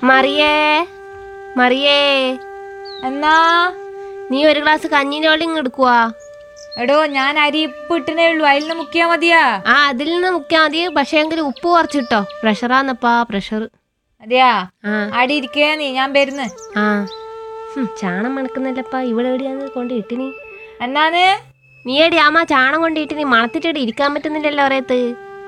മറിയേ മറിയേ എന്നാ നീ ഒരു ഗ്ലാസ് കഞ്ഞിന്റെ വെള്ളം ഇങ്ങ് എടുക്കുവാ എടോ ഞാൻ അരി ഇപ്പ് ഇട്ടനേ ഉള്ളൂ അതിൽ നിന്ന് മുക്കിയാ മതിയാ ആ അതിൽ നിന്ന് മുക്കിയാൽ മതി പക്ഷേ എങ്കിൽ ഉപ്പ് കുറച്ചിട്ടോ പ്രഷറാന്നപ്പാ പ്രഷർ അതെയാ ആ അടി ഇരിക്കേ നീ ഞാൻ വരുന്ന് ആ ഹും, ചാണം മണക്കുന്നില്ലപ്പാ ഇവിടെ എവിടെയാന്ന് കൊണ്ട് ഇട്ടിനി എന്നാന്ന് നീ എടി ആമാ ചാണം കൊണ്ട് ഇട്ടിനി മണത്തിട്ട് ഇരിക്കാൻ പറ്റുന്നില്ലല്ലോ ഒരേത്ത്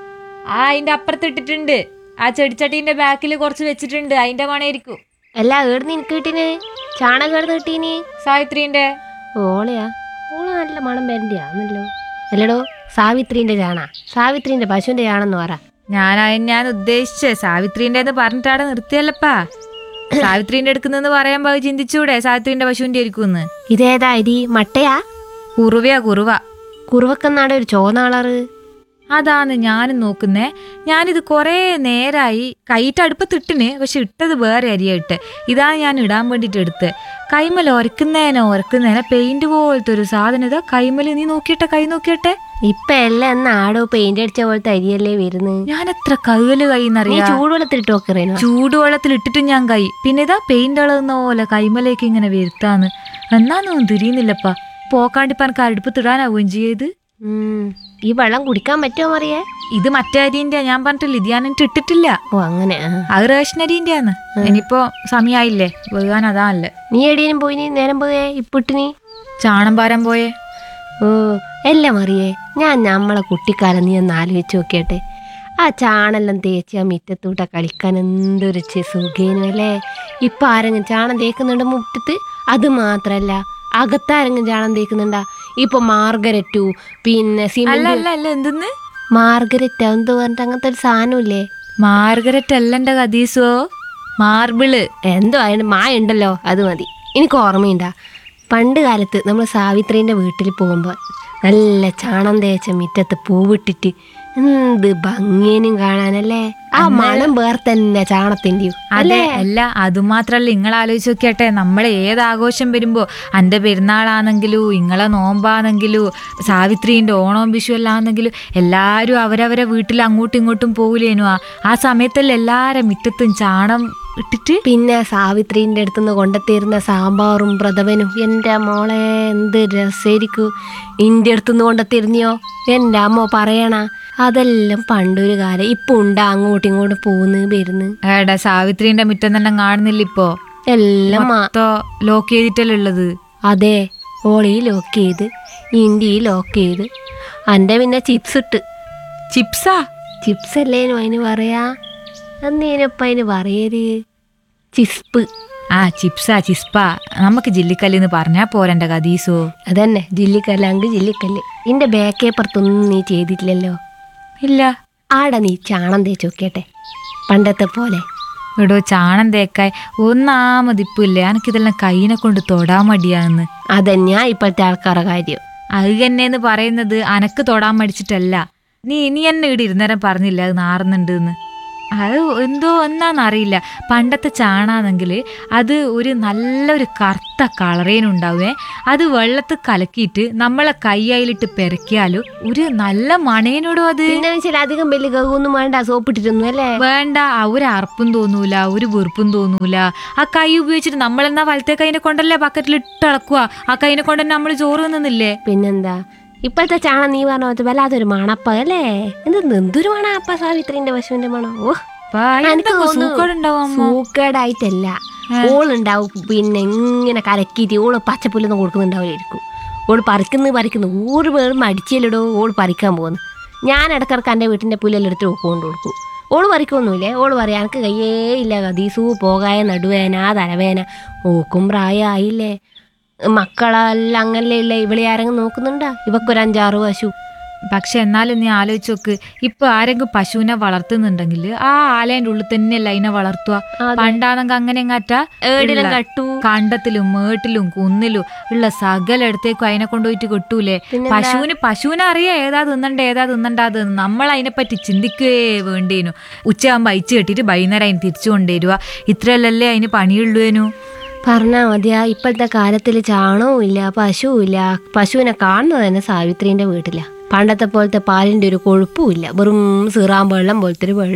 ആ അതിന്റെ അപ്പുറത്ത് ഇട്ടിട്ടുണ്ട് ആ ചെടിച്ചട്ടീന്റെ ബാക്കിൽ കുറച്ച് വെച്ചിട്ടുണ്ട് അതിന്റെ മണയിരിക്കും അല്ല ഏടുന്ന് എനിക്ക് കിട്ടീന് ചാണകം ഏടുന്ന് കിട്ടീനി സാവിത്രീന്റെ ഓളയാ ഓള നല്ല മണം വരണ്ടിയാന്നല്ലോ അല്ലടോ സാവിത്രീന്റെ ചാണ സാവിത്രീന്റെ പശുവിന്റെ ചാണെന്ന് പറ ഞാൻ അതിന് ഞാൻ ഉദ്ദേശിച്ചേ സാവിത്രീന്റെ എന്ന് പറഞ്ഞിട്ടാടെ നിർത്തിയല്ലപ്പാ സാവിത്രീന്റെ എടുക്കുന്നെന്ന് പറയുമ്പോ അത് ചിന്തിച്ചൂടെ സാവിത്രീന്റെ പശുവിന്റെ ആയിരിക്കും ഇതേതാ അരി മട്ടയാ കുറുവയാ കുറുവ കുറുവക്കെന്നാടെ ഒരു ചോന്നാളറ് അതാന്ന് ഞാനും നോക്കുന്നേ ഞാനിത് കുറേ നേരായി കൈയിട്ട് അടുപ്പത്തിട്ടിന് പക്ഷെ ഇട്ടത് വേറെ അരിയാ ഇട്ട് ഇതാണ് ഞാൻ ഇടാൻ വേണ്ടിട്ട് എടുത്ത് കൈമൽ ഒരക്കുന്നേനോ ഒരക്കുന്നേനോ പെയിന്റ് പോലത്തെ ഒരു സാധനം ഇതാ കൈമല് നീ നോക്കിയിട്ടെ കൈ നോക്കിയട്ടെ ഇപ്പൊ എല്ലാം എന്നാ ആടോ പെയിന്റ് അടിച്ച പോലത്തെ അരിയല്ലേ വരുന്നത് ഞാൻ എത്ര കൈകല് നീ കൈന്നറിയാ ചൂടുവെള്ളത്തിലിട്ട് നോക്കറേനോ ചൂടുവെള്ളത്തിൽ ഇട്ടിട്ട് ഞാൻ കൈ പിന്നെ ഇതാ പെയിന്റ് അളകുന്ന പോലെ കൈമലേക്ക് ഇങ്ങനെ വരുത്താന്ന് എന്നാന്നൊന്നും തിരിയുന്നില്ലപ്പാ പോക്കാണ്ടിപ്പ എനിക്ക് അടുപ്പത്തിടാനാവുകയും ചെയ്യത് ഉം. ഈ വെള്ളം കുടിക്കാൻ പറ്റുമോ മറിയേ ഇത് മറ്റേ അരിന്റെ ഞാൻ പറഞ്ഞിട്ടില്ല ഇത് ഞാൻ എന്നിട്ട് ഇട്ടിട്ടില്ല ഓ അങ്ങനെ ആ. അത് റേഷൻ അരിന്റെയാന്ന് ഇനിയിപ്പോ സമയായില്ലേ വേകാൻ അതാണല്ലേ നീ എടീനും പോയി നീ നേരം പോയേ ഇപ്പിട്ടിനി ചാണം പാരാൻ പോയേ ഓ എല്ലാം അറിയേ ഞാൻ നമ്മളെ കുട്ടിക്കാലം നീ ഒന്ന് ആലോചിച്ച് നോക്കിയട്ടെ ആ ചാണെല്ലാം തേച്ച് ആ മിറ്റത്തൂട്ട കളിക്കാൻ എന്തൊരു ചെ- സുഖേനു അല്ലേ ഇപ്പൊ ആരെങ്കിലും ചാണം തേക്കുന്നുണ്ട് മുറ്റത്ത് അത് മാത്രല്ല അകത്താരെങ്കിലും ചാണം തേക്കുന്നുണ്ടാ ഇപ്പൊ മാർഗരറ്റു പിന്നെ അല്ല സിമന്റ് അല്ല അല്ല എന്തെന്ന് മാർഗരറ്റ് എന്ത് പറഞ്ഞിട്ട് അങ്ങനത്തെ ഒരു സാധനമില്ലേ മാർഗരറ്റ് അല്ലന്റെ കദീസോ മാർബിള് എന്തോ അതിന് മായ ഉണ്ടല്ലോ അത് മതി എനിക്ക് ഓർമ്മയുണ്ടാ പണ്ട് കാലത്ത് നമ്മൾ സാവിത്രീൻ്റെ വീട്ടിൽ പോകുമ്പോൾ നല്ല ചാണം തേച്ച മുറ്റത്ത് പൂവിട്ടിട്ട് എന്ത് ഭംഗിയനും കാണാനല്ലേ ആ മണം വേറെ തന്നെ ചാണത്തിൻ്റെയും അതെ അല്ല അതുമാത്രല്ല നിങ്ങൾ ആലോചിച്ച് നോക്കിയട്ടെ നമ്മൾ ഏത് ആഘോഷം വരുമ്പോ അന്റെ പെരുന്നാളാണെങ്കിലും ഇങ്ങളെ നോമ്പാണെങ്കിലും സാവിത്രീന്റെ ഓണവും വിഷു എല്ലാം ആണെങ്കിലും എല്ലാരും അവരവരെ വീട്ടിൽ അങ്ങോട്ടും ഇങ്ങോട്ടും പോകില്ലേനു ആ ആ സമയത്തല്ലേ എല്ലാരെ മുറ്റത്തും ചാണം ഇട്ടിട്ട് പിന്നെ സാവിത്രീൻ്റെ അടുത്തുനിന്ന് കൊണ്ടെത്തിയിരുന്ന സാമ്പാറും പ്രഥമനും എൻ്റെ മോളെ എന്ത് രസമായിരിക്കും ഇൻ്റെ അടുത്തുനിന്ന് കൊണ്ടെത്തിരുന്നിയോ എൻ്റെ അമ്മ പറയണ അതെല്ലാം പണ്ടൊരു കാലം ഇപ്പൊ ഉണ്ടാ അങ്ങോട്ടും ഇങ്ങോട്ടും പോകുന്നു വരുന്നു ഏടാ സാവിത്രീന്റെ മുറ്റം തന്നെ കാണുന്നില്ല ഇപ്പോ എല്ലാം മാ മൊത്തോ ലോക്ക് ചെയ്തിട്ടല്ലേ ഉള്ളത് അതെ ഓളി ലോക്ക് ചെയ്ത് ഇൻഡി ലോക്ക് ചെയ്ത് എൻ്റെ പിന്നെ ചിപ്സ് ഇട്ട് ചിപ്സാ ചിപ്സ് അല്ലേനു അതിന് പറയാ എന്നേനപ്പം അതിന് പറയര് ചിസ്പ് ആ ചിപ്സാ ചിസ്പാ നമുക്ക് ജില്ലിക്കല്ലെന്ന് പറഞ്ഞാ പോരന്റെ കദീസോ അതന്നെ ജില്ലിക്കല്ലാങ്ക് ജില്ലിക്കല്ല് ഇന്റെ ബാക്കേപ്പുറത്തൊന്നും നീ ചെയ്തിട്ടില്ലല്ലോ ഇല്ല ആടെ നീ ചാണം തേച്ച് നോക്കിയട്ടെ പണ്ടത്തെ പോലെ എടോ ചാണം തേക്കായി ഒന്നാമതിപ്പില്ലേ എനിക്കിതെല്ലാം കൈനെ കൊണ്ട് തൊടാൻ മടിയാന്ന് അതന്നെയാ ഇപ്പോഴത്തെ ആൾക്കാരുടെ കാര്യം അത് തന്നെന്ന് പറയുന്നത് അനക്ക് തൊടാൻ മടിച്ചിട്ടല്ല നീ ഇനി എന്നെ ഇവിടെ ഇരുന്നേരം പറഞ്ഞില്ല അത് നാറുന്നുണ്ട് എന്ന് അത് എന്തോ ഒന്നാന്നറിയില്ല പണ്ടത്തെ ചാണാണെങ്കിൽ അത് ഒരു നല്ലൊരു കറുത്ത കളറേനുണ്ടാവേ അത് വെള്ളത്തിൽ കലക്കിയിട്ട് നമ്മളെ കൈയായിലിട്ട് പെരക്കിയാലും ഒരു നല്ല മണേനോടും അത് പിന്നെ വെച്ചാൽ അധികം വലിയ ഗഹൊന്നും വേണ്ട സോപ്പിട്ടിട്ടൊന്നും അല്ലേ വേണ്ട ആ ഒരു അറപ്പും തോന്നൂല ഒരു വെറുപ്പും തോന്നൂല ആ കൈ ഉപയോഗിച്ചിട്ട് നമ്മളെന്നാ വലത്തെ കൈനെ കൊണ്ടല്ലേ ബക്കറ്റിൽ ഇട്ടളക്കുക ആ കൈനെ കൊണ്ട് തന്നെ നമ്മൾ ചോറ് തിന്നുന്നില്ലേ പിന്നെന്താ ഇപ്പോഴത്തെ ചാണം നീ പറഞ്ഞ പോലത്തെ വല്ലാത്തൊരു മണപ്പ അല്ലേ എന്ത് എന്തൊരു മണപ്പ സാവിത്രിന്റെ പശുവിന്റെ മണം ഓ അപ്പൊ എന്തൊക്കെ സൂക്കേടുണ്ടാവും അമ്മ. സൂക്കേടായിട്ടല്ല ഓളുണ്ടാവും പിന്നെ ഇങ്ങനെ കലക്കിയിട്ട് ഓള് പച്ചപ്പുല്ലൊന്നും കൊടുക്കുന്നുണ്ടാവില്ലായിരിക്കും ഓള് പറിക്കുന്നു പറിക്കുന്നു ഊറ് പേർ മടിച്ചില്ലടോ ഓള് പറിക്കാൻ പോകുന്നു ഞാൻ ഇടക്കിടക്ക് എൻ്റെ വീട്ടിൻ്റെ പുല്ലെല്ലാം എടുത്ത് കൊണ്ട് കൊടുക്കും ഓള് പറിക്കൊന്നുമില്ലേ ഓള് പറയാം എനിക്ക് കയ്യേ ഇല്ല കതീസു പോകായ നടുവേന തലവേന ഓക്കും പ്രായമായില്ലേ മക്കളെല്ലാം അങ്ങനല്ലേ ഇല്ലേ ഇവളെ ആരെങ്കിലും നോക്കുന്നുണ്ടാ ഇവക്കൊരു അഞ്ചാറ് പശു പക്ഷെ എന്നാലും നീ ആലോചിച്ച് നോക്ക് ഇപ്പൊ ആരെങ്കിലും പശുവിനെ വളർത്തുന്നുണ്ടെങ്കിൽ ആ ആലേന്റെ ഉള്ളിൽ തന്നെയല്ല അതിനെ വളർത്തുക അതെ. പണ്ടാണെങ്കിൽ അങ്ങനെ എങ്ങാറ്റാ ഏടിലും ഉള്ള കട്ടു കണ്ടത്തിലും മേട്ടിലും കുന്നിലും ഉള്ള സകലയിടത്തേക്കും അതിനെ കൊണ്ടുപോയിട്ട് കിട്ടൂലേ പിന്നെന്താ? പശുവിന് പശുവിനെ അറിയാം ഏതാ തിന്നണ്ട ഏതാ തിന്നണ്ടാത് നമ്മൾ അതിനെപ്പറ്റി ചിന്തിക്കുകയേ വേണ്ടേനു ഉച്ചയാകുമ്പോൾ അയച്ചു കെട്ടിയിട്ട് വൈകുന്നേരം അതിന് തിരിച്ചു കൊണ്ടുവരുക ഇത്രയല്ലല്ലേ അതിന് പണിയുള്ളൂനു പറഞ്ഞാ മതിയാ ഇപ്പോഴത്തെ കാലത്തിൽ ചാണകവും ഇല്ല പശുവും ഇല്ല പശുവിനെ കാണുന്നത് തന്നെ സാവിത്രീന്റെ വീട്ടിലാ പണ്ടത്തെ പോലത്തെ പാലിന്റെ ഒരു കൊഴുപ്പും ഇല്ല വെറും സിറാൻ വെള്ളം പോലത്തെ ഒരു വെള്ളം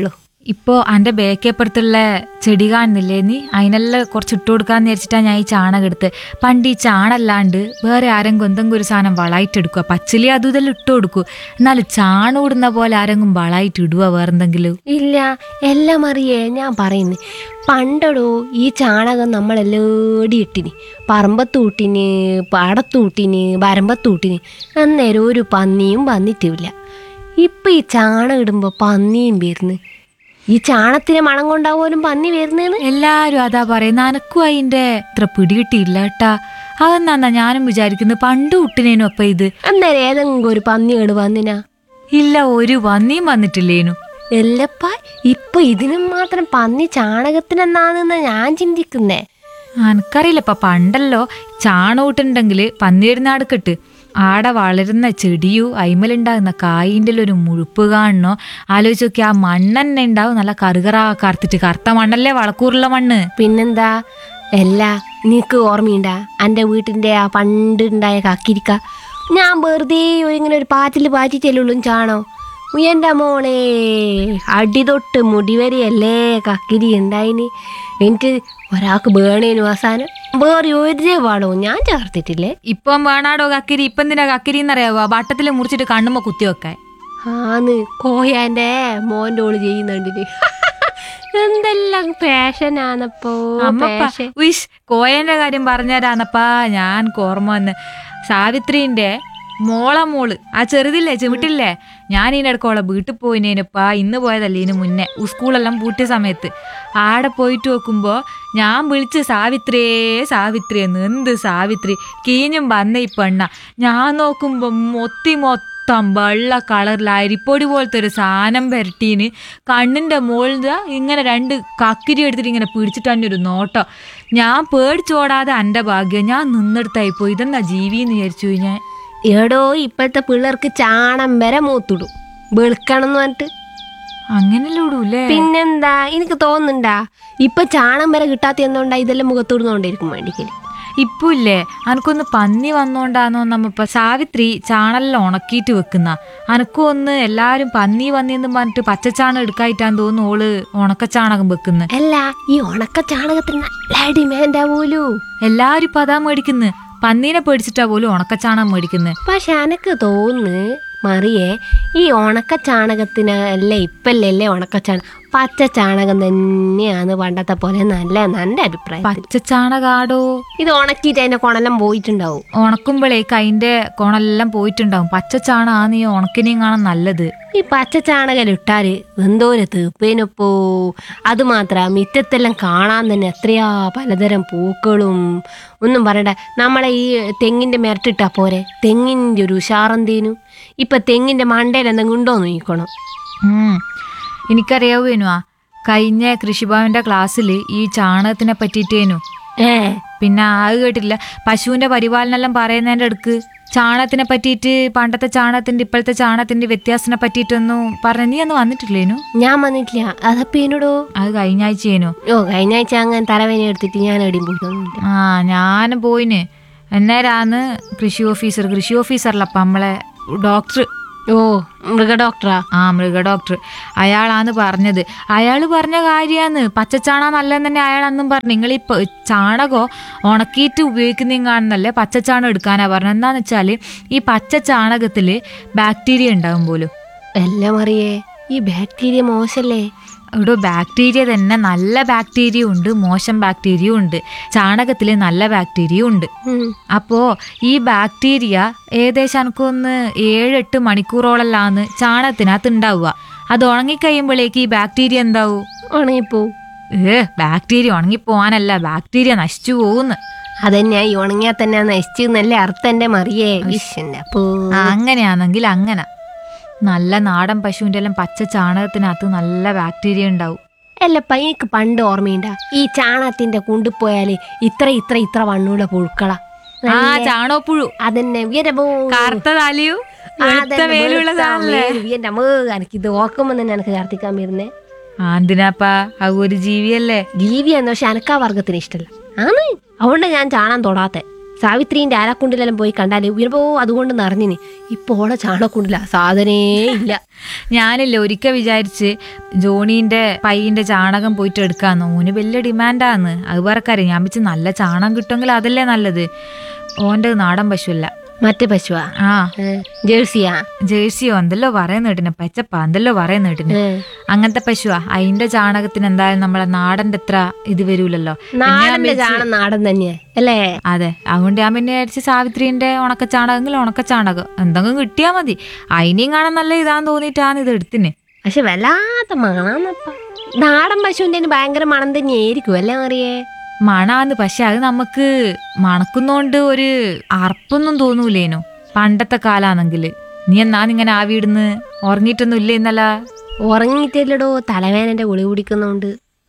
ഇപ്പോ അന്റെ ബേക്കപ്പുറത്തുള്ള ചെടി കാണുന്നില്ലേ നീ അതിനെല്ലാം കുറച്ച് ഇട്ട് കൊടുക്കാന്ന് വിചാരിച്ചിട്ടാ ഞാൻ ഈ ചാണകം എടുത്ത് പണ്ട് ഈ ചാണല്ലാണ്ട് വേറെ ആരെങ്കിലും എന്തെങ്കിലും ഒരു സാധനം വളായിട്ടെടുക്കുക പച്ചിലി അതും ഇതെല്ലാം ഇട്ട് കൊടുക്കൂ എന്നാലും ചാണം ഇടുന്ന പോലെ ആരെങ്കിലും വളായിട്ട് ഇടുക വേറെന്തെങ്കിലും ഇല്ല എല്ലാം അറിയേ ഞാൻ പറയുന്നു പണ്ടടോ ഈ ചാണകം നമ്മളെല്ലേടി ഇട്ടിന് പറമ്പത്തൂട്ടിന് പാടത്തൂട്ടിന് വരമ്പത്തൂട്ടിന് അന്നേരം ഒരു പന്നിയും വന്നിട്ടില്ല ഇപ്പൊ ഈ ചാണകം ഇടുമ്പോ പന്നിയും വരുന്നു ഈ ചാണത്തിന് മണം കൊണ്ടാപോലും പന്നി വരുന്നേന്ന് എല്ലാരും അതാ പറയുന്ന അനക്കും അതിന്റെ ഇത്ര പിടികിട്ടിയില്ല കേട്ടാ അതെന്നാ ഞാനും വിചാരിക്കുന്നു പണ്ട് ഇട്ടിനേനു അപ്പൊ ഇത് അന്നേരം ഏതെങ്കിലും ഒരു പന്നിയോട് വന്നിനാ ഇല്ല ഒരു പന്നിയും വന്നിട്ടില്ലേനു എല്ലപ്പ ഇപ്പൊ ഇതിനും മാത്രം പന്നി ചാണകത്തിനെന്നാണെന്ന് ഞാൻ ചിന്തിക്കുന്നേ അനക്കറിയില്ല ഇപ്പൊ പണ്ടല്ലോ ചാണകൂട്ടുണ്ടെങ്കിൽ പന്നിയിരുന്നാട് കെട്ട് ആടെ വളരുന്ന ചെടിയു അയിമലുണ്ടാകുന്ന കായിൻ്റെ ഒരു മുഴുപ്പ് കാണണോ ആലോചിച്ച് നോക്കി ആ മണ്ണെന്നെ ഉണ്ടാവും നല്ല കറുകറ കറുത്തിട്ട് കറുത്ത മണ്ണല്ലേ വളക്കൂറുള്ള മണ്ണ് പിന്നെന്താ അല്ല നിനക്ക് ഓർമ്മയുണ്ടാ എൻ്റെ വീട്ടിൻ്റെ ആ പണ്ടുണ്ടായ കക്കിരിക്ക ഞാൻ വെറുതെ ഒരു ഇങ്ങനെ ഒരു പാറ്റിൽ പാറ്റിച്ചല്ലുള്ളൂ ചാണോ എൻ്റെ മോളെ അടി തൊട്ട് മുടി വരെയല്ലേ കക്കിരി ഉണ്ടായിന് എനിക്ക് ഒരാൾക്ക് വേണേനു അവസാനം വേറെ ഒരു വളവും ഞാൻ ചേർത്തിട്ടില്ലേ ഇപ്പം വേണാടോ കക്കിരി ഇപ്പം എന്തിനാ കക്കിരി എന്നറിയാവോ വട്ടത്തിൽ മുറിച്ചിട്ട് കണ്ണുമ്പോ കുത്തി വെക്കാൻ ആന്ന് കോയാൻ്റെ മോൻ്റെ ഓള് ചെയ്യുന്നുണ്ടിന് എന്തെല്ലാം പാഷനാണപ്പോ അമ്മപ്പ പാഷൻ ഉയ്ഷ് കോയന്റെ കാര്യം പറഞ്ഞുതരാന്നപ്പാ ഞാൻ ഓർമ്മ വന്ന് സാവിത്രീന്റെ മോള മോള് ആ ചെറുതില്ലേ ചെവിട്ടില്ലേ ഞാൻ ഇതിനിടയ്ക്ക് ഓളെ വീട്ടിൽ പോയിനേനപ്പാ ഇന്ന് പോയതല്ലേ ഇതിന് മുന്നേ സ്കൂളെല്ലാം പൂട്ടിയ സമയത്ത് ആടെ പോയിട്ട് നോക്കുമ്പോ ഞാൻ വിളിച്ച് സാവിത്രിയേ സാവിത്രി എന്ന് എന്ത് സാവിത്രി കീഞ്ഞും വന്ന ഈ പെണ്ണ ഞാൻ നോക്കുമ്പോ മൊത്തി മൊത്തം വെള്ള കളറിൽ അരിപ്പൊടി പോലത്തെ ഒരു സാധനം പുരട്ടീന് കണ്ണിന്റെ മുകളിൽ ഇങ്ങനെ രണ്ട് കക്കിരി എടുത്തിട്ട് ഇങ്ങനെ പിടിച്ചിട്ട് തന്നെ ഒരു നോട്ടം ഞാൻ പേടിച്ചോടാതെ എൻ്റെ ഭാഗ്യം ഞാൻ നിന്നെടുത്തായി പോയി ഇതെന്നാ ജീവിന്ന് വിചാരിച്ചു പോയി ഞാൻ എടോ ഇപ്പോഴത്തെ പിള്ളേർക്ക് ചാണം വരെ മൂത്തിടും വെളുക്കണം എന്ന് പറഞ്ഞിട്ട് അങ്ങനെയല്ലേ ഇടൂല്ലേ പിന്നെന്താ എനിക്ക് തോന്നുന്നുണ്ടാ ഇപ്പൊ ചാണം വരെ കിട്ടാത്ത എന്തുകൊണ്ടാ ഇതെല്ലാം മുഖത്തിടുന്നോണ്ടിരിക്കും വേണ്ടിക്കല് ഇപ്പൊ ഇല്ലേ അനക്കൊന്ന് പന്നി വന്നോണ്ടാന്നോ നമ്മപ്പ സാവിത്രി ചാണലെല്ലാം ഉണക്കിയിട്ട് വെക്കുന്ന അനക്കും ഒന്ന് എല്ലാരും പന്നി വന്നിന്ന് പറഞ്ഞിട്ട് പച്ചച്ചാണം എടുക്കായിട്ടാന്ന് തോന്നുന്നു ഓള് ഉണക്കച്ചാണകം വെക്കുന്ന അല്ല ഈ ഉണക്ക ചാണകത്തിന് നല്ല ഡിമാൻഡാ പോലൂ എല്ലാരും ഇപ്പൊ അതാ മേടിക്കുന്നു പന്നീനെ പേടിച്ചിട്ടാ പോലും ഉണക്കച്ചാണം മേടിക്കുന്നത് പക്ഷെ എനക്ക് തോന്നുന്നു മറിയേ ഈ ഉണക്ക ചാണകത്തിന് അല്ലേ ഇപ്പല്ലേ ഉണക്ക ചാണകം പച്ച ചാണകം തന്നെയാണ് പണ്ടത്തെ പോലെ നല്ല എൻ്റെ അഭിപ്രായം പച്ചച്ചാണകാടോ ഇത് ഉണക്കിയിട്ട് അതിന്റെ കുണലം പോയിട്ടുണ്ടാവും ഉണക്കുമ്പോഴേക്ക് അതിന്റെ കോണെല്ലാം പോയിട്ടുണ്ടാവും പച്ചച്ചാണാന്ന് ഈ ഉണക്കിനെയും കാണാൻ നല്ലത് ഈ പച്ച ചാണകം ഇട്ടാല് എന്തോരം തീപ്പേനപ്പോ അത് മാത്ര മിറ്റത്തെല്ലാം കാണാൻ തന്നെ എത്രയാ പലതരം പൂക്കളും ഒന്നും പറയണ്ട നമ്മളെ ഈ തെങ്ങിന്റെ മെരട്ടിട്ടാ പോരെ തെങ്ങിന്റെ ഒരു ഉഷാറന്തേനു ഇപ്പൊ തെങ്ങിന്റെ മണ്ടയിൽ എന്തെങ്കിലും ഉണ്ടോ നോക്കണം ഉം. എനിക്കറിയാവേനു ആ കഴിഞ്ഞ കൃഷിഭവന്റെ ക്ലാസ്സിൽ ഈ ചാണകത്തിനെ പറ്റിയിട്ടേനു ഏ പിന്നെ അത് കേട്ടില്ല പശുവിന്റെ പരിപാലനെല്ലാം പറയുന്നതിന്റെ അടുക്ക് ചാണകത്തിനെ പറ്റിയിട്ട് പണ്ടത്തെ ചാണകത്തിന്റെ ഇപ്പോഴത്തെ ചാണകത്തിന്റെ വ്യത്യാസത്തിനെ പറ്റിയിട്ടൊന്നും പറഞ്ഞ നീ ഒന്നും വന്നിട്ടില്ലേനു ഞാൻ വന്നിട്ടില്ല അതപ്പോ എന്നോടോ അത് കഴിഞ്ഞ ആഴ്ചയേനു ഓ കഴിഞ്ഞ ആഴ്ച അങ്ങനെ തലവേന എടുത്തിട്ട് ഞാൻ എവിടെയും പോയിട്ടൊന്നുമില്ല ആ ഞാൻ പോയിന് എന്നേരാന്ന് കൃഷി ഓഫീസർ കൃഷി ഓഫീസറല്ലപ്പ നമ്മളെ ഡോക്ടർ ഓ മൃഗ ഡോക്ടറാ ആ മൃഗ ഡോക്ടർ അയാളാന്ന് പറഞ്ഞത് അയാൾ പറഞ്ഞ കാര്യാന്ന് പച്ചച്ചാണ നല്ലതെന്ന് തന്നെ അയാൾ അന്നും പറഞ്ഞു നിങ്ങൾ ഈ പ- ചാണകം ഉണക്കിയിട്ട് ഉപയോഗിക്കുന്നതും കാണുന്നല്ലേ പച്ചച്ചാണം എടുക്കാനാ പറഞ്ഞത് എന്താന്ന് വെച്ചാല് ഈ പച്ച ചാണകത്തില് ബാക്ടീരിയ ഉണ്ടാവും പോലും എല്ലാം അറിയേ ഈ ബാക്ടീരിയ മോശല്ലേ ഇവിടെ ബാക്ടീരിയ തന്നെ നല്ല ബാക്ടീരിയ ഉണ്ട് മോശം ബാക്ടീരിയ ഉണ്ട് ചാണകത്തിൽ നല്ല ബാക്ടീരിയ ഉണ്ട് ഉം. അപ്പോ ഈ ബാക്ടീരിയ ഏകദേശം എനിക്കൊന്ന് ഏഴെട്ട് മണിക്കൂറോളല്ലാന്ന് ചാണകത്തിനകത്ത് ഉണ്ടാവുക അത് ഉണങ്ങിക്കഴിയുമ്പോഴേക്ക് ഈ ബാക്ടീരിയ എന്താവും ഉണങ്ങിപ്പോ ഏ ബാക്ടീരിയ ഉണങ്ങിപ്പോവാനല്ല ബാക്ടീരിയ നശിച്ചു പോകുന്നു അതന്നെയാ ഈ ഉണങ്ങിയാ തന്നെ നശിച്ചു നല്ല അർത്ഥം എന്റെ മറിയേ വിഷന്റെ അപ്പോ ആ, അങ്ങനെയാണെങ്കിൽ അങ്ങനെ നല്ല നാടൻ പശുവിൻ്റെ എല്ലാം പച്ച ചാണകത്തിനകത്ത് നല്ല ബാക്ടീരിയ ഉണ്ടാവും അല്ലപ്പ എനിക്ക് പണ്ട് ഓർമ്മയുണ്ടാ ഈ ചാണകത്തിന്റെ കുണ്ടിപ്പോയാല് ഇത്ര ഇത്ര ഇത്ര വണ്ണുള്ള പുഴുക്കള ആ ചാണകപ്പുഴു അതന്നെ വീരബോ കറുത്ത തലയും വെളുത്ത മേലുള്ള സാധനല്ലേ എന്റെ അമ്മ എനിക്ക് ഇത് ഓർക്കുമ്പോ തന്നെ എനിക്ക് കർത്തിക്കാൻ വരുന്നേ ആ എന്തിനാപ്പാ അത് ഒരു ജീവിയല്ലേ ജീവി എന്ന പക്ഷെ അനക്കാ വർഗത്തിന് ഇഷ്ടല്ല ആണ് അതുകൊണ്ട് ഞാൻ ചാണാൻ തൊടാത്തെ സാവിത്രീന്റെ ആരാക്കുണ്ടിലെല്ലാം പോയി കണ്ടാല് ഉയർപ്പോ അതുകൊണ്ട് നിറഞ്ഞിന് ഇപ്പൊ ഓളെ ചാണക്കുണ്ടില്ല സാധനേ ഇല്ല ഞാനില്ലേ ഒരിക്കൽ വിചാരിച്ച് ജോണീന്റെ പയ്യന്റെ ചാണകം പോയിട്ട് എടുക്കാന്ന് ഓന് വലിയ ഡിമാൻഡാന്ന് അത് പറക്കാരെ ഞാൻ വെച്ച് നല്ല ചാണകം കിട്ടുമെങ്കിൽ അതല്ലേ നല്ലത് ഓന്റെ നാടൻ പശുവല്ല മറ്റേ പശുവാ ആ ഏ, ജേഴ്സിയാ ജേഴ്സിയോ എന്തല്ലോ പറയുന്ന കേട്ടിന് പെച്ചപ്പ എന്തല്ലോ പറയുന്ന കേട്ടിന് ഏ. അങ്ങനത്തെ പശുവാ അതിന്റെ ചാണകത്തിന് എന്തായാലും നമ്മളെ നാടന്റെ അത്ര ഇത് വരൂലല്ലോ നാടന്റെ ചാണം നാടൻ തന്നെയാ അല്ലേ അതെ അതുകൊണ്ട് ഞാൻ പിന്നെ വിചാരിച്ച് സാവിത്രീന്റെ ഉണക്ക ചാണകമെങ്കിൽ ഉണക്ക ചാണകം എന്തെങ്കിലും കിട്ടിയാ മതി അതിനെയും കാണാൻ നല്ല ഇതാന്ന് തോന്നിയിട്ടാണ് ഇത് എടുത്തിന് പക്ഷെ വല്ലാത്ത മണന്നപ്പ നാടൻ പശുവിന്റെ ഭയങ്കര മണം തന്നെയായിരിക്കും അല്ലേ അറിയേ മണാന്ന് പക്ഷെ അത് നമുക്ക് മണക്കുന്നോണ്ട് ഒരു അർപ്പൊന്നും തോന്നൂലേനു പണ്ടത്തെ കാലാണെങ്കിൽ നീ എന്നാന്നിങ്ങനെ ആവിയിടുന്ന് ഉറങ്ങിയിട്ടൊന്നും ഇല്ലേ ഇന്നല ഉറങ്ങിയിട്ടില്ലടോ തലവേനന്റെ ഗുളി കുടിക്കുന്നോണ്ട്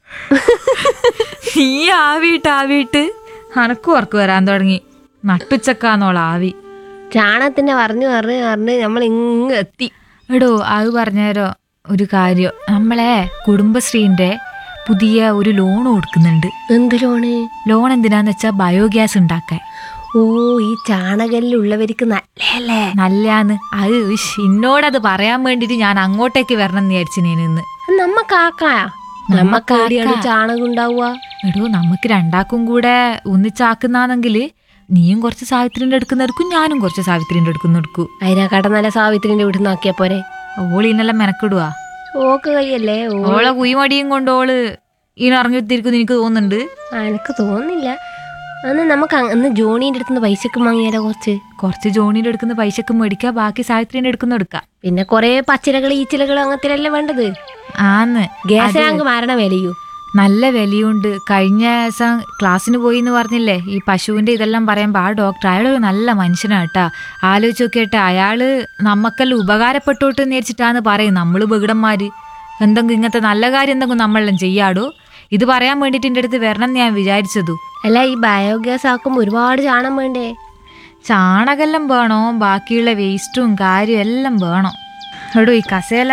നീ ആവിയിട്ട് ആവിയിട്ട് അനക്കും ഉറക്ക് വരാൻ തുടങ്ങി നട്ടുച്ചക്കാന്നോള ആവി ചാണകത്തിന്റെ പറഞ്ഞു പറഞ്ഞ് പറഞ്ഞ് നമ്മൾ ഇങ്ങ് എത്തി എടോ അത് പറഞ്ഞേരോ ഒരു കാര്യം നമ്മളെ കുടുംബശ്രീന്റെ പുതിയ ഒരു ലോൺ കൊടുക്കുന്നുണ്ട് എന്ത് ലോണ് ലോൺ എന്തിനാന്ന് വെച്ചാൽ ബയോഗ്യാസ് ഉണ്ടാക്കാൻ ഓ ഈ ചാണകല്ലുള്ളവർക്ക് നല്ലല്ലേ നല്ലാന്ന് അത് ഇഷ്, എന്നോടത് പറയാൻ വേണ്ടിട്ട് ഞാൻ അങ്ങോട്ടേക്ക് വരണം എന്ന് വിചാരിച്ചു ഞാൻ ഇന്ന് നമ്മക്കാക്കാ നമ്മക്കാടിയാണ് ചാണകം ഉണ്ടാവുക എടോ നമുക്ക് രണ്ടാക്കും കൂടെ ഒന്നിച്ചാക്കുന്നാണെങ്കിൽ നീയും കുറച്ച് സാവിത്രിന്റെ എടുക്കുന്നെടുക്കും ഞാനും കുറച്ച് സാവിത്രിന്റെ എടുക്കുന്നെടുക്കും അതിനെക്കാട്ട നല്ല സാവിത്രിന്റെ വീട്ടിൽ നിന്നാക്കിയാ പോരെ ഓള് ഇന്നെല്ലാം മെനക്കിടുവാ ഓക്ക് കയ്യല്ലേ ഓ ഓളെ കുയിമടിയും കൊണ്ട് ഓള് ഈനിറങ്ങിത്തിരിക്കും എനിക്ക് തോന്നുന്നുണ്ട് ആ, എനിക്ക് തോന്നുന്നില്ല അന്ന് നമുക്ക് അങ്- അന്ന് ജോണീന്റെ അടുത്ത് പൈസക്ക് വാങ്ങിയാലോ കുറച്ച് കുറച്ച് ജോണിയുടെ എടുക്കുന്ന പൈസക്ക് മേടിക്കുക ബാക്കി സാവിത്രിന്റെ എടുക്കുന്ന എടുക്കാം പിന്നെ കൊറേ പച്ചിലകൾ ഈച്ചിലകൾ അങ്ങനത്തെ വേണ്ടത് ആന്ന് ഗ്യാസിനാങ്ക് മരണ വിലയൂ നല്ല വിലയുണ്ട് കഴിഞ്ഞ ദിവസം ക്ലാസ്സിന് പോയി എന്ന് പറഞ്ഞില്ലേ ഈ പശുവിന്റെ ഇതെല്ലാം പറയുമ്പോൾ ആ ഡോക്ടർ അയാളൊരു നല്ല മനുഷ്യനാട്ടാ ആലോചിച്ച് നോക്കിയിട്ട് അയാള് നമ്മക്കെല്ലാം ഉപകാരപ്പെട്ടോട്ട് എന്ന് വിചാരിച്ചിട്ടാന്ന് പറയും നമ്മള് ബഗിടന്മാര് എന്തെങ്കിലും ഇങ്ങനത്തെ നല്ല കാര്യം എന്തെങ്കിലും നമ്മളെല്ലാം ചെയ്യാടോ ഇത് പറയാൻ വേണ്ടിയിട്ട് എൻ്റെ അടുത്ത് വരണം എന്ന് ഞാൻ വിചാരിച്ചതു അല്ല ഈ ബയോഗ്യാസ് ആക്കുമ്പോ ഒരുപാട് ചാണം വേണ്ടേ ചാണകെല്ലാം വേണോ ബാക്കിയുള്ള വേസ്റ്റും കാര്യം എല്ലാം വേണം എടോ ഈ കസേല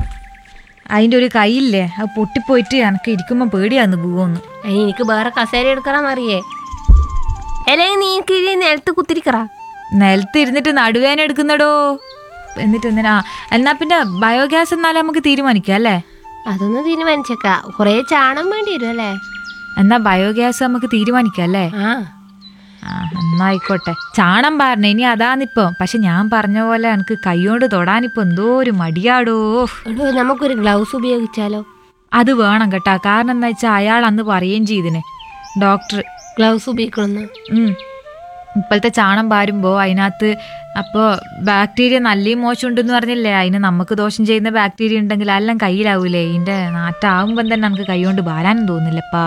അതിൻ്റെ ഒരു കൈയില്ലേ അത് പൊട്ടിപ്പോയിട്ട് എനിക്ക് ഇരിക്കുമ്പോൾ പേടിയാന്ന് പോവോന്ന് അതിന് എനിക്ക് വേറെ കസേര എടുക്കണം അറിയേ അല്ലെങ്കിൽ നീ എനിക്ക് ഈ നിലത്ത് കുത്തിരിക്കറാ നിലത്ത് ഇരുന്നിട്ട് നടുവേന എടുക്കുന്നടോ എന്നിട്ട് എന്തിനാ എന്നാ പിന്നെ ബയോഗ്യാസ് എന്നാലും നമുക്ക് തീരുമാനിക്കാം അല്ലേ അതൊന്ന് തീരുമാനിച്ചേക്കാ കൊറേ ചാണം വേണ്ടി വരും അല്ലേ എന്നാ ബയോഗ്യാസ് നമുക്ക് തീരുമാനിക്കാം അല്ലേ ആ ആ എന്നായിക്കോട്ടെ ചാണം പറഞ്ഞ ഇനി അതാന്നിപ്പോ പക്ഷെ ഞാൻ പറഞ്ഞ പോലെ എനിക്ക് കൈകൊണ്ട് തൊടാനിപ്പോ എന്തോ ഒരു മടിയാടോ എടോ നമുക്കൊരു ഗ്ലൗസ് ഉപയോഗിച്ചാലോ അത് വേണം കേട്ടാ കാരണം എന്താ വെച്ചാൽ അയാൾ അന്ന് പറയുകയും ചെയ്തിന് ഡോക്ടർ ഗ്ലൗസ് ഉപയോഗിക്കണമെന്ന് ഉം. ഇപ്പോഴത്തെ ചാണം പാരുമ്പോൾ അതിനകത്ത് അപ്പോൾ ബാക്ടീരിയ നല്ലയും മോശം ഉണ്ടെന്ന് പറഞ്ഞില്ലേ അതിന് നമുക്ക് ദോഷം ചെയ്യുന്ന ബാക്ടീരിയ ഉണ്ടെങ്കിൽ എല്ലാം കയ്യിലാവൂലേ ഇതിൻ്റെ നാറ്റാവുമ്പം തന്നെ നമുക്ക് കൈ കൊണ്ട് പാരാനും തോന്നില്ലപ്പാ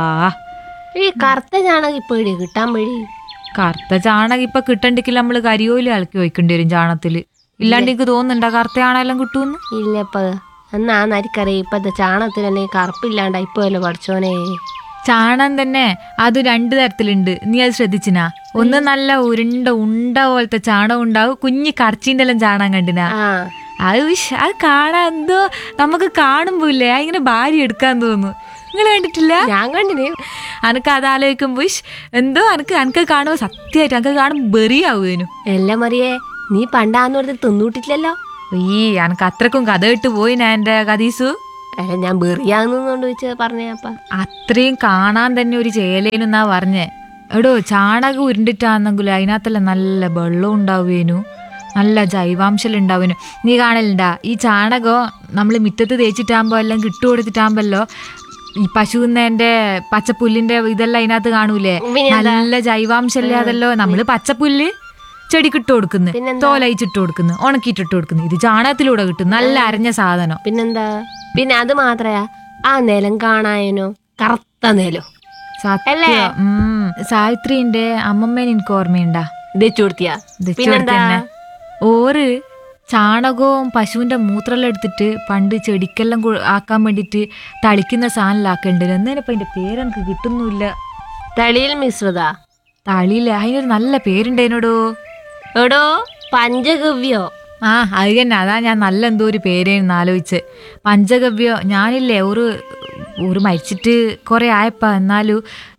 ഈ കറുത്ത ചാണകം ഇപ്പൊ എവിടെയാ കിട്ടാൻ വഴി കറുത്ത ചാണകം ഇപ്പം കിട്ടണ്ടെങ്കിൽ നമ്മൾ കരിയോല് ഇളക്കി വയ്ക്കേണ്ടി വരും ചാണത്തിൽ ഇല്ലാണ്ട് എനിക്ക് തോന്നുന്നുണ്ടോ കറുത്ത ചാണെല്ലാം കിട്ടുമെന്ന് ഇല്ലപ്പ എന്നാ നരിക്കറിയ ഇപ്പത്തെ ചാണകത്തിന് തന്നെ കറുപ്പില്ലാണ്ട് ഇപ്പോഴല്ലോ പഠിച്ചോനെ ചാണം തന്നെ അത് രണ്ട് തരത്തിലുണ്ട് നീ അത് ശ്രദ്ധിച്ചിനാ ഒന്ന് നല്ല ഉരുണ്ട ഉണ്ട പോലത്തെ ചാണകം ഉണ്ടാവും കുഞ്ഞി കറച്ചീൻ്റെ എല്ലാം ചാണകം കണ്ടിനാ ആ അത് വിഷ് അത് കാണാൻ എന്തോ നമുക്ക് കാണുമ്പോ ഇല്ലേ ഇങ്ങനെ ഭാര്യ എടുക്കാൻ തോന്നുന്നു നിങ്ങൾ കണ്ടിട്ടില്ല ഞാൻ കണ്ടിന് അനക്ക് അത് ആലോചിക്കുമ്പോ ഇഷ് എന്തോ അനക്ക് അനക്ക് കാണുമ്പോ സത്യമായിട്ട് അനക്ക് കാണുമ്പോ ബെറിയാവുന്നു എല്ലാം മറിയേ നീ പണ്ടാന്ന് പറഞ്ഞ് തിന്നൂട്ടിട്ടില്ലല്ലോ ഈ അനക്ക് അത്രക്കും കഥ ഇട്ട് പോയി ഞാൻ എൻ്റെ കദീസു അല്ല ഞാൻ ബെറിയാന്നോണ്ട് വെച്ച് പറഞ്ഞപ്പ അത്രയും കാണാൻ തന്നെ ഒരു ചേലേനെന്നാ പറഞ്ഞേ എടോ ചാണകം ഉരുണ്ടിട്ടാണെന്നെങ്കിലും അതിനകത്തെല്ലാം നല്ല വെള്ളം ഉണ്ടാവുകേനു നല്ല ജൈവാംശം ഉണ്ടാവുന്നു നീ കാണലുണ്ടാ ഈ ചാണകം നമ്മൾ മിറ്റത്ത് തേച്ചിട്ടാകുമ്പോൾ എല്ലാം കിട്ടു കൊടുത്തിട്ടാകുമ്പല്ലോ ഈ പശുവിന്റെ പച്ചപ്പുല്ലിന്റെ ഇതെല്ലാം അതിനകത്ത് കാണൂലേ പിന്നെന്താ? നല്ല ജൈവാംശല്ലേ അതല്ലോ നമ്മള് പച്ചപ്പുല്ല് ചെടിക്കിട്ട് കൊടുക്കുന്നു പിന്നെന്താ? തോലയിച്ചിട്ട് കൊടുക്കുന്നു ഉണക്കിയിട്ടിട്ട് കൊടുക്കുന്നു ഇത് ചാണകത്തിലൂടെ കിട്ടും നല്ല അരഞ്ഞ സാധനം പിന്നെന്താ പിന്നെ അത് മാത്രയാ ആ നിലം കാണായനോ കറുത്ത നിലം അല്ലേ? സത്യം ഉം. സാവിത്രിന്റെ അമ്മമ്മേനെ എനിക്ക് ഓർമ്മയുണ്ടാ വെച്ചു കൊടുത്തിയാ ഇത് പിന്നെന്താ ചെറുതന്നെ. ഓറ് ചാണകവും പശുവിന്റെ മൂത്രമെല്ലാം എടുത്തിട്ട് പണ്ട് ചെടിക്കെല്ലാം കു- ആക്കാൻ വേണ്ടിട്ട് തളിക്കുന്ന സാധനത്തിലാക്കണ്ട് എന്നതിനിപ്പോ അതിന്റെ പേരെനിക്ക് കിട്ടുന്നില്ല തളിയിൽ മിശ്രിത തളിയില്ല അതിനൊരു നല്ല പേരുണ്ടേനോടോ എടോ പഞ്ചഗവ്യോ ആ അത് തന്നെ അതാ ഞാൻ നല്ല എന്തോ ഒരു പേരേന്ന് ആലോചിച്ച് പഞ്ചഗവ്യോ ഞാനില്ലേ ഒരു ഒരു മരിച്ചിട്ട് കുറെ ആയപ്പ എന്നാലും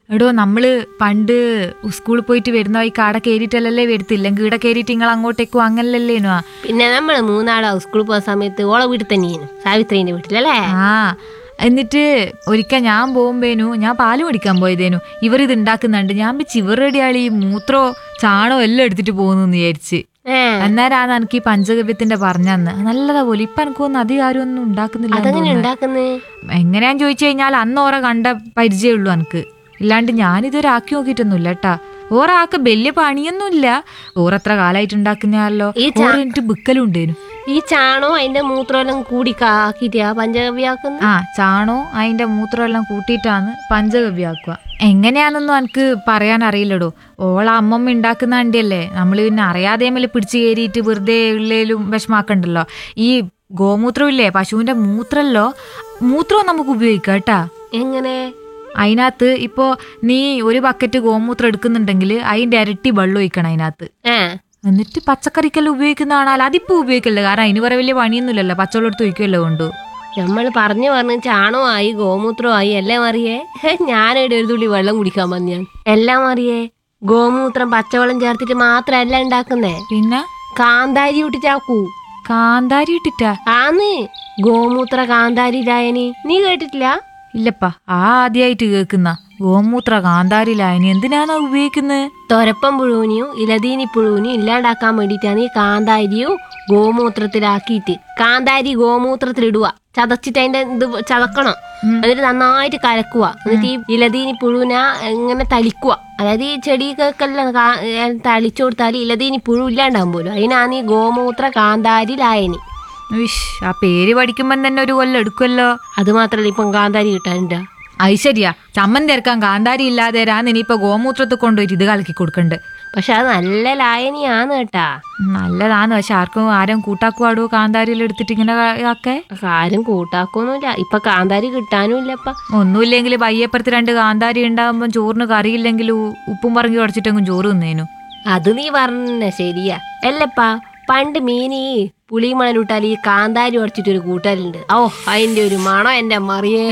എടോ നമ്മള് പണ്ട് സ്കൂളിൽ പോയിട്ട് വരുന്ന വഴിക്ക് ആടെ കയറിയിട്ടല്ലേ വരത്തില്ലെങ്കിൽ ഇവിടെ കയറിയിട്ട് നിങ്ങൾ അങ്ങോട്ടേക്കും അങ്ങനല്ലേനോ പിന്നെ നമ്മൾ മൂന്നാളാവും സ്കൂളിൽ പോകുന്ന സമയത്ത് ഓളെ വീട്ടിൽ തന്നെയാണ് സാവിത്രീന്റെ വീട്ടിലല്ലേ ആ എന്നിട്ട് ഒരിക്കൽ ഞാൻ പോകുമ്പേനു ഞാൻ പാല് മേടിക്കാൻ പോയതേനു ഇവർ ഇത് ഉണ്ടാക്കുന്നുണ്ട് ഞാൻ വെച്ച് ഇവരുടെ ആളി മൂത്രോ ചാണോ എല്ലാം എടുത്തിട്ട് പോകുന്നു വിചാരിച്ച് ഏ അന്നേരാണ് എനിക്ക് ഈ പഞ്ചഗവ്യത്തിന്റെ പറഞ്ഞന്ന് നല്ലതാ പോലെ ഇപ്പൊ എനിക്കൊന്നും അധികം ആരും ഒന്നും ഉണ്ടാക്കുന്നില്ല എന്ന് അതെങ്ങനെ തോന്നുന്നു. ഉണ്ടാക്കുന്നത് എങ്ങനെയാന്ന് ചോദിച്ചു കഴിഞ്ഞാൽ അന്ന് ഓറ കണ്ട പരിചയമുള്ളൂ എനിക്ക് ഇല്ലാണ്ട് ഞാനിതുവരെ ആക്കി നോക്കിയിട്ടൊന്നുമില്ല കേട്ടാ ഓറാക്ക വലിയ പണിയൊന്നുമില്ല ഓറത്ര കാലായിട്ട് ഉണ്ടാക്കുന്നല്ലോ ഈ ചാ- ഓറ് എനിക്ക് ബിക്കലും ഉണ്ടേനു ഈ ചാണോ അതിന്റെ മൂത്രമെല്ലാം കൂടി കാക്കിട്ടാ പഞ്ചഗവ്യാക്കുന്ന ആ ചാണോ അതിന്റെ മൂത്രം എല്ലാം കൂട്ടിയിട്ടാണ് പഞ്ചഗവ്യാക്കുക എങ്ങനെയാണെന്നൊന്നും എനിക്ക് പറയാൻ അറിയില്ലടോ ഓള അമ്മമ്മ ഉണ്ടാക്കുന്ന അണ്ടിയല്ലേ നമ്മൾ പിന്നെ അറിയാതെ മേലെ പിടിച്ചു കയറിയിട്ട് വെറുതെ ഉള്ളേലും വിഷമാക്കണ്ടല്ലോ ഈ ഗോമൂത്രമില്ലേ പശുവിന്റെ മൂത്രമല്ലോ മൂത്രവും നമുക്ക് ഉപയോഗിക്കാം കേട്ടാ എങ്ങനെ അതിനകത്ത് ഇപ്പോ നീ ഒരു ബക്കറ്റ് ഗോമൂത്രം എടുക്കുന്നുണ്ടെങ്കിൽ അതിന്റെ ഇരട്ടി വെള്ളം ഒഴിക്കണം അതിനകത്ത് ഏ എന്നിട്ട് പച്ചക്കറിക്കെല്ലാം ഉപയോഗിക്കുന്നതാണാൽ അതിപ്പോ ഉപയോഗിക്കല്ലോ കാരണം അതിന് വേറെ വലിയ പണിയൊന്നുമില്ലല്ലോ പച്ചവെള്ളം എടുത്ത് ഒഴിക്കുമല്ലോ കൊണ്ടു നമ്മൾ പറഞ്ഞു പറഞ്ഞ് ചാണകമായി ഗോമൂത്രമായി എല്ലാം അറിയേ ഞാനിവിടെ ഒരു തുള്ളി വെള്ളം കുടിക്കാൻ വന്നു ഞാൻ എല്ലാം അറിയേ ഗോമൂത്രം പച്ചവെള്ളം ചേർത്തിട്ട് മാത്രമല്ല ഉണ്ടാക്കുന്നേ പിന്നെ കാന്താരി ഇട്ടിട്ടാക്കൂ കാന്താരി ഇട്ടിട്ടാ ആന്ന് ഗോമൂത്ര കാന്താരി ലായനി നീ കേട്ടിട്ടില്ല ഇല്ലപ്പാ ആ ആദ്യമായിട്ട് കേൾക്കുന്ന ഗോമൂത്ര കാന്താരി ലായനി എന്തിനാണ് ഉപയോഗിക്കുന്നത് തൊരപ്പം പുഴുവിനെയും ഇലതീനി പുഴുവിനെയും ഇല്ലാണ്ടാക്കാൻ വേണ്ടിയിട്ടാണ് ഈ കാന്താരിയും ഗോമൂത്രത്തിലാക്കിയിട്ട് കാന്താരി ഗോമൂത്രത്തിലിടുക ചതച്ചിട്ട് അതിന്റെ ഇത് ചതക്കണം എന്നിട്ട് നന്നായിട്ട് കലക്കുക എന്നിട്ട് ഈ ഇലതീനി പുഴുവിനെ ഇങ്ങനെ തളിക്കുക അതായത് ഈ ചെടികൾക്കെല്ലാം കാ- ഏ, തളിച്ചു കൊടുത്താൽ ഇലതീനി പുഴു ഇല്ലാണ്ടാവും പോലും അതിനാണ് ഈ ഗോമൂത്ര കാന്താരി ലായനി വിഷ് ആ പേര് പഠിക്കുമ്പം തന്നെ ഒരു കൊല്ലം എടുക്കുമല്ലോ അത് മാത്രല്ല ഇപ്പം കാന്താരി കിട്ടാനുണ്ടാ അത് ശരിയാ ചമ്മന്തി ഇറക്കാൻ കാന്താരി ഇല്ലാതെ രാന്ന് ഇനിയിപ്പോ ഗോമൂത്രത്തിൽ കൊണ്ടുപോയിട്ട് ഇത് കലക്കി കൊടുക്കണ്ട് പക്ഷെ അത് നല്ല ലായനിയാണ് കേട്ടാ നല്ലതാണ് പക്ഷെ ആർക്കും ആരും കൂട്ടാക്കുവാടോ കാന്താരിയെല്ലാം എടുത്തിട്ട് ഇങ്ങനെ ആക്കേ ആരും കൂട്ടാക്കൊന്നുമില്ല ഇപ്പൊ കാന്താരി കിട്ടാനും ഇല്ലപ്പ ഒന്നുമില്ലെങ്കിൽ പയ്യപ്പുറത്ത് രണ്ട് കാന്താരി ഉണ്ടാകുമ്പോൾ ചോറിന് കറിയില്ലെങ്കിൽ ഉ- ഉപ്പും പറങ്ങി ഉടച്ചിട്ടെങ്കിലും ചോറ് തിന്നേനു അത് നീ പറഞ്ഞ ശരിയാ അല്ലപ്പാ പണ്ട് മീനി പുളിമണലിട്ടാൽ ഈ കാന്താരി ഉടച്ചിട്ടൊരു കൂട്ടലുണ്ട് ഓ അതിന്റെ ഒരു മണം എന്റെ മറിയേ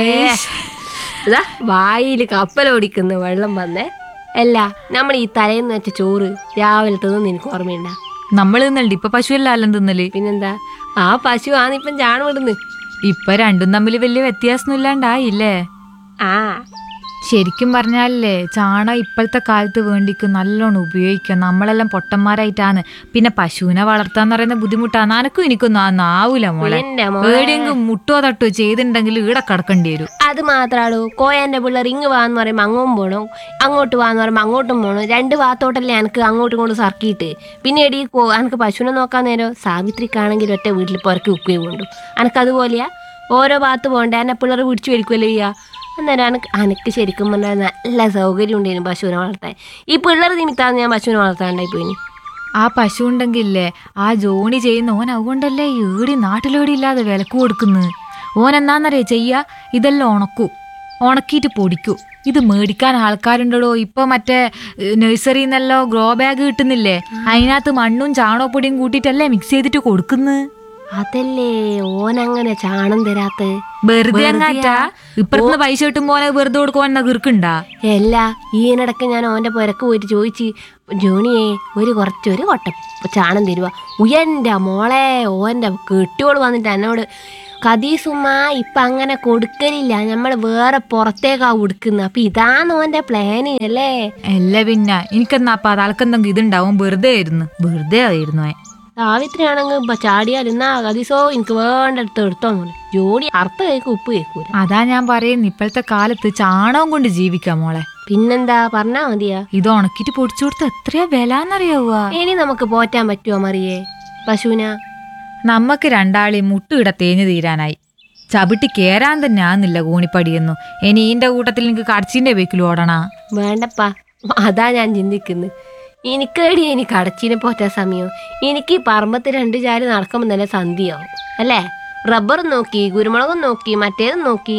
ഇതാ വായിൽ കപ്പലോടിക്കുന്ന വെള്ളം വന്നേ അല്ല നമ്മൾ ഈ തലേന്ന് വെച്ച ചോറ് രാവിലെ തിന്ന് നിനക്ക് ഓർമ്മയുണ്ടാ നമ്മൾ തിന്നലുണ്ട് ഇപ്പൊ പശുവെല്ലാം തിന്നല് പിന്നെന്താ ആ പശു ആന്നിപ്പം ചാണ് വിടുന്ന് ഇപ്പൊ രണ്ടും തമ്മിൽ വലിയ വ്യത്യാസമൊന്നും ഇല്ലാണ്ടായില്ലേ ആ ശരിക്കും പറഞ്ഞാലേ ചാണകം ഇപ്പോഴത്തെ കാലത്ത് വേണ്ടിക്ക് നല്ലോണം ഉപയോഗിക്കാം നമ്മളെല്ലാം പൊട്ടന്മാരായിട്ടാണ് പിന്നെ പശുവിനെ വളർത്താന്ന് പറയുന്ന ബുദ്ധിമുട്ടാണ് അനക്കും എനിക്കൊന്നും ആ നാവൂല മോളെ എന്റെ മോളെ എവിടെയെങ്കിലും മുട്ടോ തട്ടോ ചെയ്തിട്ടുണ്ടെങ്കിൽ ഈടെ കിടക്കേണ്ടി വരും അത് മാത്രാടോ കോയന്റെ പിള്ളേർ ഇങ്ങ് വാന്ന് പറയുമ്പോൾ അങ്ങോട്ടും പോകണം അങ്ങോട്ട് വാന്ന് പറയുമ്പോൾ അങ്ങോട്ടും പോകണം രണ്ട് ഭാഗത്തോട്ടല്ലേ എനിക്ക് അങ്ങോട്ടും ഇങ്ങോട്ടും സർക്കിയിട്ട് പിന്നെ എടി കോ എനിക്ക് പശുവിനെ നോക്കാൻ നേരം സാവിത്രിക്കാണെങ്കിൽ ഒറ്റ വീട്ടിൽ പുറക്കി ഉക്കുകയും കൊണ്ടു എനിക്ക് അതുപോലെയാ ഓരോ ഭാഗത്ത് പോകണ്ടേ എന്നെ പിള്ളേർ പിടിച്ചു വലിക്കുമല്ലോ ചെയ്യാ അന്നേരം എനിക്ക് എനിക്ക് ശരിക്കും പറഞ്ഞാൽ നല്ല സൗകര്യം ഉണ്ടായിരുന്നു പശുവിനെ വളർത്താൻ ഈ പിള്ളേർ നിമിത്താണ് ഞാൻ പശുവിനെ വളർത്താണ്ടായി പോയിനി ആ പശു ഉണ്ടെങ്കിലേ ആ ജോണി ചെയ്യുന്ന ഓൻ അതുകൊണ്ടല്ലേ ഈടി നാട്ടിലേടി ഇല്ലാതെ വിലക്ക് കൊടുക്കുന്നത് ഓൻ എന്നാന്നറിയ ചെയ്യാ ഇതെല്ലാം ഉണക്കൂ ഉണക്കിയിട്ട് പൊടിക്കൂ ഇത് മേടിക്കാൻ ആൾക്കാരുണ്ടോ ഇപ്പൊ മറ്റേ നഴ്സറിയിൽ നിന്നല്ലോ ഗ്രോ ബാഗ് കിട്ടുന്നില്ലേ അതിനകത്ത് മണ്ണും ചാണകപ്പൊടിയും കൂട്ടിയിട്ടല്ലേ മിക്സ് ചെയ്തിട്ട് കൊടുക്കുന്നത് അതല്ലേ ഓനങ്ങനെ ചാണം തരാത്ത വെറുതെ അങ്ങാറ്റാ ഇപ്പുറത്ത് പൈസ കിട്ടുമ്പോ ഓനെ വെറുതെ കൊടുക്കുവാൻ കീർക്കുണ്ടാ അല്ല ഈയിടക്ക് ഞാൻ അവന്റെ പുരക്ക് പോയിട്ട് ചോദിച്ച് ജോണിയെ ഒരു കുറച്ചൊരു കൊട്ട ചാണം തരുക ഉയന്റെ മോളെ ഓന്റെ കെട്ടിയോള് വന്നിട്ട് എന്നോട് കദീസുമ്മ ഇപ്പൊ അങ്ങനെ കൊടുക്കലില്ല നമ്മൾ വേറെ പുറത്തേക്കാ കൊടുക്കുന്നത് അപ്പൊ ഇതാണ് ഓന്റെ പ്ലാന് അല്ലേ അല്ല പിന്നെ എനിക്കെന്നാ അപ്പൊ അതാൾക്കെന്തെങ്കിലും ഇതുണ്ടാവും വെറുതെ ആയിരുന്നു വെറുതെ ആയിരുന്നു അവൻ. സാവിത്രി ആണെങ്കിൽ ചാടിയാൽ എന്നാ കദീസോ എനിക്ക് വേണ്ടടുത്ത് എടുത്തോ ജോഡി അർത്ഥ കേൾക്കും ഉപ്പ് കേൾക്കൂല അതാ ഞാൻ പറയുന്നു ഇപ്പോഴത്തെ കാലത്ത് ചാണകം കൊണ്ട് ജീവിക്കാം മോളെ പിന്നെന്താ പറഞ്ഞാ മതിയാ ഇത് ഉണക്കിട്ട് പൊടിച്ചു കൊടുത്ത എത്രയാ വില എന്നറിയാവുക ഇനി നമുക്ക് പോറ്റാൻ പറ്റുമോ മറിയേ പശുവിനാ നമ്മക്ക് രണ്ടാളി മുട്ടുകിട തേഞ്ഞു തീരാനായി ചവിട്ടി കേറാൻ തന്നെ ആന്നില്ല കോണിപ്പടിയൊന്നും ഇനി ഈന്റെ കൂട്ടത്തിൽ എനിക്ക് കടച്ചിന്റെ ബേക്കിൽ ഓടണ വേണ്ടപ്പാ അതാ ഞാൻ ചിന്തിക്കുന്നത് എനിക്കേടി എനിക്ക് അടച്ചിനെ പോറ്റാൻ സമയം എനിക്ക് ഈ പറമ്പത്ത് രണ്ട് ചാല് നടക്കുമ്പോൾ നല്ല സന്ധ്യയാവും അല്ലേ റബ്ബറും നോക്കി കുരുമുളകും നോക്കി മറ്റേതും നോക്കി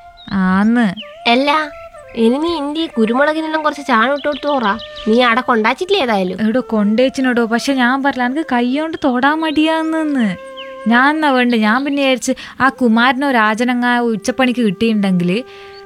ആന്ന് അല്ല ഇനി നീ ഇന്ത്യ കുരുമുളകിനെല്ലാം കുറച്ച് ചാണം ഇട്ട് കൊടുത്തു പോറാ നീ അവിടെ കൊണ്ടാച്ചിട്ടില്ല ഏതായാലും എവിടെ കൊണ്ടേച്ചിനോടോ പക്ഷെ ഞാൻ പറഞ്ഞില്ല എനിക്ക് കൈകൊണ്ട് തൊടാൻ മടിയാന്ന് ഞാൻ എന്നാ വേണ്ട ഞാൻ പിന്നെ വിചാരിച്ച് ആ കുമാരനോ രാജനങ്ങ ഉച്ചപ്പണിക്ക് കിട്ടിയിട്ടുണ്ടെങ്കിൽ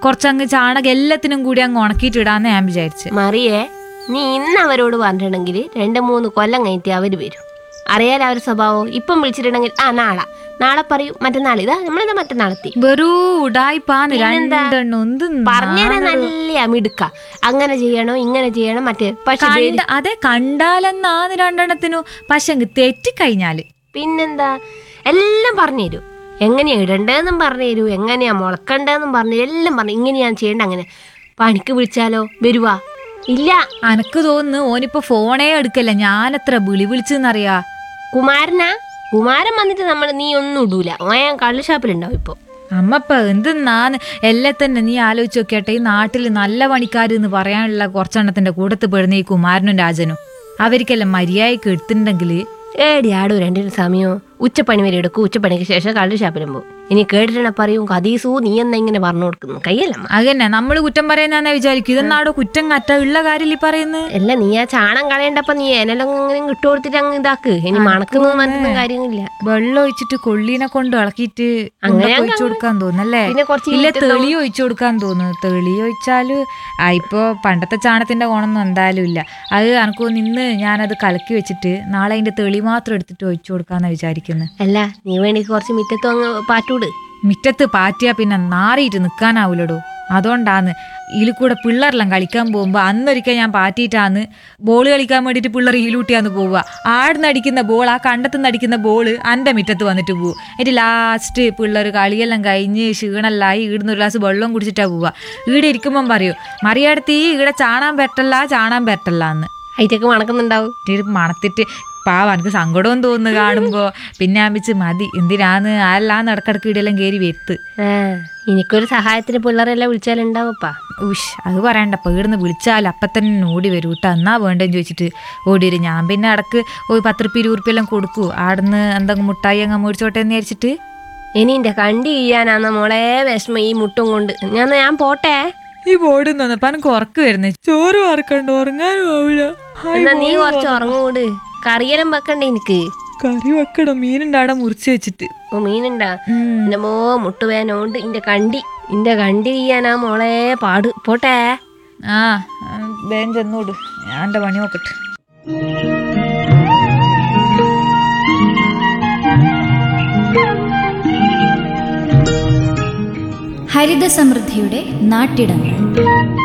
കുറച്ചങ്ങ് ചാണകം എല്ലാത്തിനും കൂടി അങ്ങ് ഉണക്കിയിട്ടിടാന്ന് ഞാൻ വിചാരിച്ചു മറിയേ നീ ഇന്ന് അവരോട് പറഞ്ഞിട്ടുണ്ടെങ്കിൽ രണ്ട് മൂന്ന് കൊല്ലം കഴിഞ്ഞിട്ട് അവർ വരും അറിയാലോ അവരുടെ സ്വഭാവം ഇപ്പം വിളിച്ചിട്ടുണ്ടെങ്കിൽ ആ നാളെ നാളെ പറയും മറ്റന്നാൾ ഇതാ നമ്മളിതാ മറ്റന്നാളെത്തി വെറൂ ഉടായിപ്പാന്ന് പിന്നെന്താ? രണ്ടെണ്ണം എന്ത് പറഞ്ഞാൽ നല്ല മിടുക്ക അങ്ങനെ ചെയ്യണോ ഇങ്ങനെ ചെയ്യണം മറ്റേ പക്ഷെ കണ്ട അതെ കണ്ടാലെന്നാന്ന് രണ്ടെണ്ണത്തിനു പക്ഷെ തെറ്റിക്കഴിഞ്ഞാല് പിന്നെന്താ എല്ലാം പറഞ്ഞു തരും എങ്ങനെയാ ഇടണ്ടേന്നും പറഞ്ഞു തരൂ എങ്ങനെയാ മുളക്കണ്ടേന്നും പറഞ്ഞു തരും എല്ലാം പറഞ്ഞു ഇങ്ങനെയാണ് ചെയ്യേണ്ട അങ്ങനെ പണിക്ക് വിളിച്ചാലോ വരുവാ ഇല്ല അനക്ക് തോന്നുന്നു ഓനിപ്പോ ഫോണേ എടുക്കല്ല ഞാനെത്ര വിളി വിളിച്ചെന്നറിയാ കുമാരനാ കുമാരൻ വന്നിട്ട് നമ്മൾ നീ ഒന്നും ഇടൂല ഓൻ കള്ള് ഷാപ്പിലുണ്ടാവും ഇപ്പൊ അമ്മപ്പ എന്തെന്നാന്ന് എല്ലാം തന്നെ നീ ആലോചിച്ച് നോക്കിയാട്ടെ ഈ നാട്ടിൽ നല്ല പണിക്കാർ എന്ന് പറയാനുള്ള കുറച്ചെണ്ണത്തിന്റെ കൂട്ടത്ത് പെടുന്ന ഈ കുമാരനും രാജനും അവർക്കെല്ലാം മര്യാദയ്ക്ക് എടുത്തിട്ടുണ്ടെങ്കിൽ ഏടിയാടോ രണ്ടിനും സമയം ഉച്ചപ്പണി വരെ എടുക്കും ഉച്ചപ്പണിക്ക് ശേഷം കള്ള് ഷാപ്പിലും പോകും ഇനി കേട്ടിട്ടാണ് പറയും കദീസു നീ എന്നാ ഇങ്ങനെ പറഞ്ഞു കൊടുക്കുന്നു കയ്യല്ലമ്മ അതന്നെ നമ്മൾ കുറ്റം പറയുന്ന വിചാരിക്കും ഇതെന്നാടോ കുറ്റം കറ്റ ഉള്ള കാര്യമില്ല ഈ പറയുന്നത് അല്ല നീ ആ ചാണം കളയണ്ടപ്പ നീ ഏനെല്ലാം ഇങ്ങനെ ഇട്ട് കൊടുത്തിട്ട് അങ്ങ് ഇതാക്ക് ഇനി മണക്കുന്നത് മറ്റൊന്നും കാര്യമില്ല വെള്ളം ഒഴിച്ചിട്ട് കൊള്ളീനെ കൊണ്ട് ഇളക്കിയിട്ട് അങ്ങനെ ഉണ്ടൊക്കെ ഒഴിച്ചു കൊടുക്കാൻ തോന്നല്ലേ പിന്നെ കുറച്ച് ഇല്ല ഈറ്റ തെളി ഒഴിച്ചു കൊടുക്കാൻ തോന്നുന്നു തെളി ഒഴിച്ചാല് ആ ഇപ്പൊ പണ്ടത്തെ ചാണത്തിന്റെ ഗുണമൊന്നും എന്തായാലും ഇല്ല അത് എനക്ക് നിന്ന് ഞാനത് കലക്കി വെച്ചിട്ട് നാളെ അതിന്റെ തെളി മാത്രം എടുത്തിട്ട് ഒഴിച്ചു കൊടുക്കാന്നാ വിചാരിക്കുന്നത് അല്ല നീ വേണ്ടി കുറച്ച് മിറ്റത്തും അങ്ങ് പാറ്റൂട് മിറ്റത്ത് പാറ്റിയാ പിന്നെ നാറിയിട്ട് നിൽക്കാനാവൂലടോ അതുകൊണ്ടാന്ന് ഇതിൽ കൂടെ പിള്ളേരെല്ലാം കളിക്കാൻ പോകുമ്പോൾ അന്നൊരിക്കൽ ഞാൻ പാറ്റിയിട്ടാന്ന് ബോൾ കളിക്കാൻ വേണ്ടിയിട്ട് പിള്ളേർ ഈലൂട്ടിയാന്ന് പോവുക ആടുന്ന് അടിക്കുന്ന ബോൾ ആ കണ്ടത്തുനിന്ന് അടിക്കുന്ന ബോൾ എൻ്റെ മുറ്റത്ത് വന്നിട്ട് പോവും എന്നിട്ട് ലാസ്റ്റ് പിള്ളേർ കളിയെല്ലാം കഴിഞ്ഞ് ക്ഷീണല്ലായി ഈടുന്ന് ഒരു ഗ്ലാസ് വെള്ളം കുടിച്ചിട്ടാ പോവുക ഈടെ ഇരിക്കുമ്പം പറയൂ മറിയാടത്തി ഈടെ ചാണാൻ പറ്റല്ല ചാണാൻ പറ്റല്ല എന്ന് അതിറ്റൊക്കെ മണക്കുന്നുണ്ടാവും എന്നിട്ട് മണത്തിട്ട് പാവ എനിക്ക് സങ്കടവും തോന്നുന്നു കാണുമ്പോ പിന്നെ ആമിച്ച് മതി എന്തിനാന്ന് ആരെല്ലാം ഇടക്കിടക്ക് ഇടയെല്ലാം കയറി വെത്ത് ആ എനിക്കൊരു സഹായത്തിന് പിള്ളേരെല്ലാം വിളിച്ചാലുണ്ടാവപ്പാ ഉഷ് അത് പറയണ്ട പേടുന്ന് വിളിച്ചാൽ അപ്പം തന്നെ ഓടി വരും കേട്ടോ എന്നാ വേണ്ടെന്ന് ചോദിച്ചിട്ട് ഓടി വരും ഞാൻ പിന്നെ ഇടക്ക് ഒരു പത്ത് റുപ്യ ഇരുപത് റുപ്യ എല്ലാം കൊടുക്കൂ ആടുന്ന് എന്തെങ്കിലും മുട്ടായി അങ്ങ് മേടിച്ചോട്ടെ എന്ന് വിചാരിച്ചിട്ട് ഇനി എന്റെ കണ്ടി ചെയ്യാനാന്ന മോളെ വിഷമം ഈ മുട്ടും കൊണ്ട് ഞാൻ ഞാൻ പോട്ടെ ഈ ബോർഡ് നിന്നപ്പോ എനിക്ക് ഉറക്ക് വരുന്നേ ചോറ് വറക്കണ്ട ഉറങ്ങാനും ആവില്ല എന്നാ നീ കുറച്ച് ഉറങ്ങൂട് കറിയെല്ലാം വെക്കണ്ടേ എനിക്ക് കറി വെക്കണം മീനുണ്ട് അവിടെ മുറിച്ച് വെച്ചിട്ട് ഓ മീനുണ്ടാ എന്റെ മോ മുട്ടുവേനോണ്ട് ഇന്റെ കണ്ടി ഇന്റെ കണ്ടി ചെയ്യാനാ മോളെ പാട് പോട്ടെ ആ വേഗം ചെന്നോട് ഞാൻ എൻ്റെ പണി നോക്കട്ടെ ഹരിതസമൃദ്ധിയുടെ നാട്ടിടങ്ങൾ